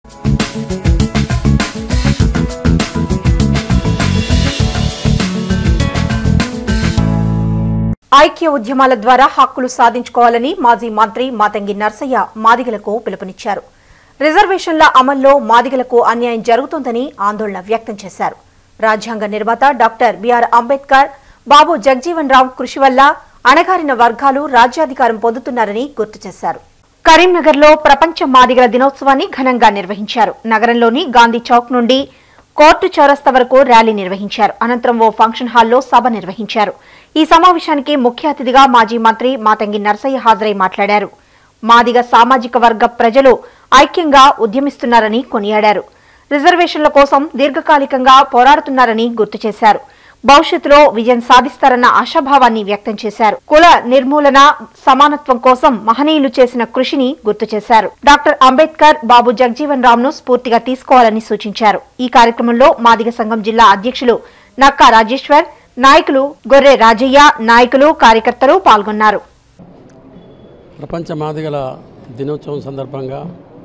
ఐక్య ఉద్యమాల ద్వారా హక్కులు సాధించుకోవాలని మాజీ మంత్రి మాతంగి నర్సయ్య మాదిగలకు పిలుపునిచ్చారు రిజర్వేషన్ల అమల్లో మాదిగలకు అన్యాయం జరుగుతోందని ఆందోళన వ్యక్తం చేశారు రాజ్యాంగ నిర్మాత డాక్టర్ బిఆర్ అంబేద్కర్ బాబు జగజీవన్ రావు కృషి వల్ల అణగారిన వర్గాలు రాజ్యాధికారం పొందుతున్నారని గుర్తు చేశారు కరీంనగర్లో ప్రపంచ మాదిగల దినోత్సవాన్ని ఘనంగా నిర్వహించారు నగరంలోని గాంధీ చౌక్ నుండి కోర్టు చౌరస్తా వరకు ర్యాలీ నిర్వహించారు అనంతరం ఓ ఫంక్షన్ హాల్లో సభ నిర్వహించారు ఈ సమావేశానికి ముఖ్య అతిథిగా మాజీ మంత్రి మాతంగి నర్సయ్య హాజరై మాట్లాడారు మాదిగ సామాజిక వర్గ ప్రజలు ఐక్యంగా ఉద్యమిస్తున్నారని కొనియాడారు రిజర్వేషన్ల కోసం దీర్ఘకాలికంగా పోరాడుతున్నారని గుర్తు చేశారు భవిష్యత్తులో విజయం సాధిస్తారన్న ఆశాభావాన్ని వ్యక్తం చేశారు కుల నిర్మూలన సమానత్వం కోసం మహనీయులు చేసిన కృషిని గుర్తు చేశారు డాక్టర్ అంబేద్కర్ బాబు జగజీవన్ రామ్ ను స్ఫూర్తిగా తీసుకోవాలని సూచించారు ఈ కార్యక్రమంలో మాదిగ సంఘం జిల్లా అధ్యక్షులు నక్కా రాజేశ్వర్ నాయకులు గొర్రె రాజయ్య నాయకులు కార్యకర్తలు పాల్గొన్నారు ప్రపంచ మాదిగల దినోత్సవం సందర్భంగా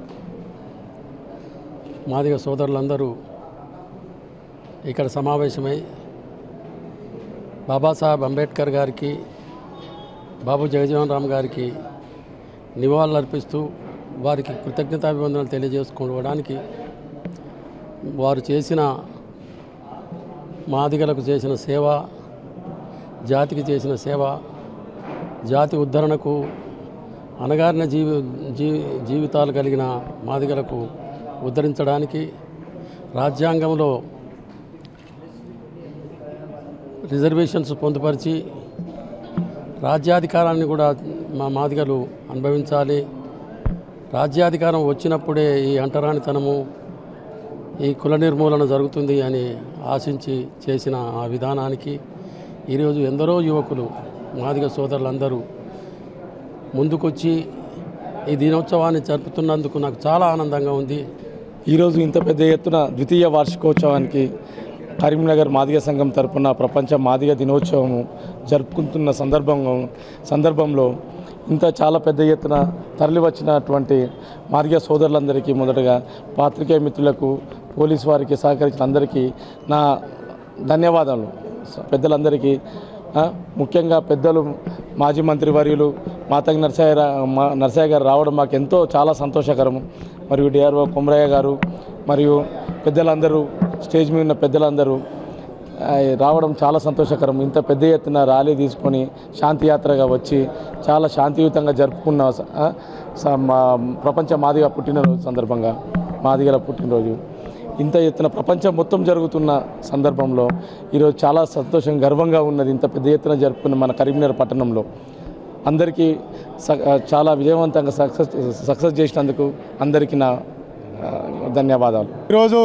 మాదిగ సోదరులందరూ ఇక్కడ సమావేశమై బాబాసాహెబ్ అంబేద్కర్ గారికి బాబు జగజీవన్ రామ్ గారికి నివాళులర్పిస్తూ వారికి కృతజ్ఞతాభివందనలు తెలియజేసుకోవడానికి వారు చేసిన మాదిగలకు చేసిన సేవ జాతికి చేసిన సేవ జాతి ఉద్ధరణకు అణగారిన జీవి జీవి జీవితాలు కలిగిన మాదిగలకు ఉద్ధరించడానికి రాజ్యాంగంలో రిజర్వేషన్స్ పొందుపరిచి రాజ్యాధికారాన్ని కూడా మా మాదిగలు అనుభవించాలి రాజ్యాధికారం వచ్చినప్పుడే ఈ అంటరానితనము ఈ కుల నిర్మూలన జరుగుతుంది అని ఆశించి చేసిన ఆ విధానానికి ఈరోజు ఎందరో యువకులు మాదిగ సోదరులందరూ ముందుకొచ్చి ఈ దినోత్సవాన్ని జరుపుతున్నందుకు నాకు చాలా ఆనందంగా ఉంది ఈరోజు ఇంత పెద్ద ఎత్తున ద్వితీయ వార్షికోత్సవానికి కరీంనగర్ మాదిగ సంఘం తరపున ప్రపంచ మాదిగ దినోత్సవము జరుపుకుంటున్న సందర్భంలో సందర్భంలో ఇంత చాలా పెద్ద ఎత్తున తరలివచ్చినటువంటి మాదిగ సోదరులందరికీ మొదటగా పాత్రికేయ మిత్రులకు పోలీసు వారికి సహకరించిన అందరికీ నా ధన్యవాదాలు పెద్దలందరికీ ఆ, ముఖ్యంగా పెద్దలు మాజీ మంత్రి వర్యులు మాతంగి నరసయ్య రా- మా నరసయ్య గారు రావడం మాకు ఎంతో చాలా సంతోషకరము మరియు డిఆర్ఓ కొమరయ్య గారు మరియు పెద్దలందరూ స్టేజ్ మీద ఉన్న పెద్దలందరూ ఆ, రావడం చాలా సంతోషకరం ఇంత పెద్ద ఎత్తున ర్యాలీ తీసుకొని శాంతియాత్రగా వచ్చి చాలా శాంతియుతంగా జరుపుకున్న స- ఆ, స- మా ప్రపంచ మాదిగ పుట్టినరోజు సందర్భంగా మాదిగల పుట్టినరోజు ఇంత ఎత్తున ప్రపంచం మొత్తం జరుగుతున్న సందర్భంలో ఈరోజు చాలా సంతోషం గర్వంగా ఉన్నది ఇంత పెద్ద ఎత్తున జరుపుకున్న మన కరీంనగర్ పట్టణంలో అందరికీ స- చాలా విజయవంతంగా సక్సెస్ సక్సెస్ చేసినందుకు అందరికీ నా ఆ, ధన్యవాదాలు ఈరోజు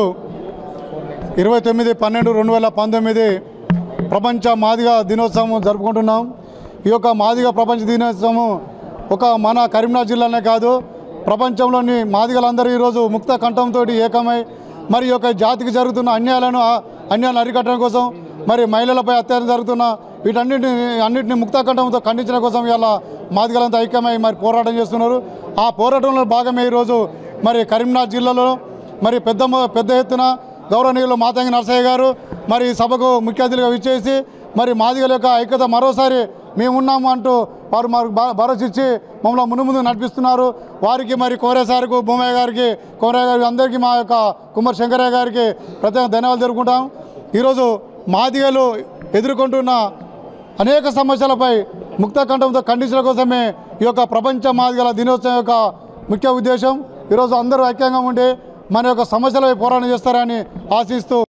ఇరవై తొమ్మిది పన్నెండు రెండు వేల పంతొమ్మిది ప్రపంచ మాదిగ దినోత్సవం జరుపుకుంటున్నాం ఈ యొక్క మాదిగ ప్రపంచ దినోత్సవం ఒక మన కరీంనగర్ జిల్లానే కాదు ప్రపంచంలోని మాదిగలందరూ ఈరోజు ముక్త కంఠంతో ఏకమై మరి ఈ యొక్క జాతికి జరుగుతున్న అన్యాయాలను ఆ అన్యాయాలను అరికట్టడం కోసం మరి మహిళలపై అత్యాచారం జరుగుతున్న వీటన్నిటిని అన్నింటిని ముక్త కంఠంతో ఖండించడం కోసం ఇవాళ మాదిగలంతా ఐక్యమై మరి పోరాటం చేస్తున్నారు ఆ పోరాటంలో భాగమే ఈరోజు మరి కరీంనగర్ జిల్లాలో మరి పెద్ద మొ- పెద్ద ఎత్తున గౌరవనీయులు మాతంగి నరసయ్య గారు మరి ఈ సభకు ముఖ్య అతిథిగా విచ్చేసి మరి మాదిగల యొక్క ఐక్యత మరోసారి మేమున్నాము అంటూ వారు మాకు భ- భరోసా ఇచ్చి మమ్మల్ని ముందు ముందు నడిపిస్తున్నారు వారికి మరి కోరే సార్కు భూమయ్య గారికి కోరయ్య గారికి అందరికీ మా యొక్క కుమార్ శంకరయ్య గారికి ప్రత్యేక ధన్యవాదాలు జరుపుకుంటాం ఈరోజు మాదిగలు ఎదుర్కొంటున్న అనేక సమస్యలపై ముక్త కంఠంతో ఖండించడం కోసమే ఈ యొక్క ప్రపంచ మాదిగల దినోత్సవం యొక్క ముఖ్య ఉద్దేశం ఈరోజు అందరూ ఐక్యంగా ఉండి మన యొక్క సమస్యలపై పోరాటం చేస్తారని ఆశిస్తూ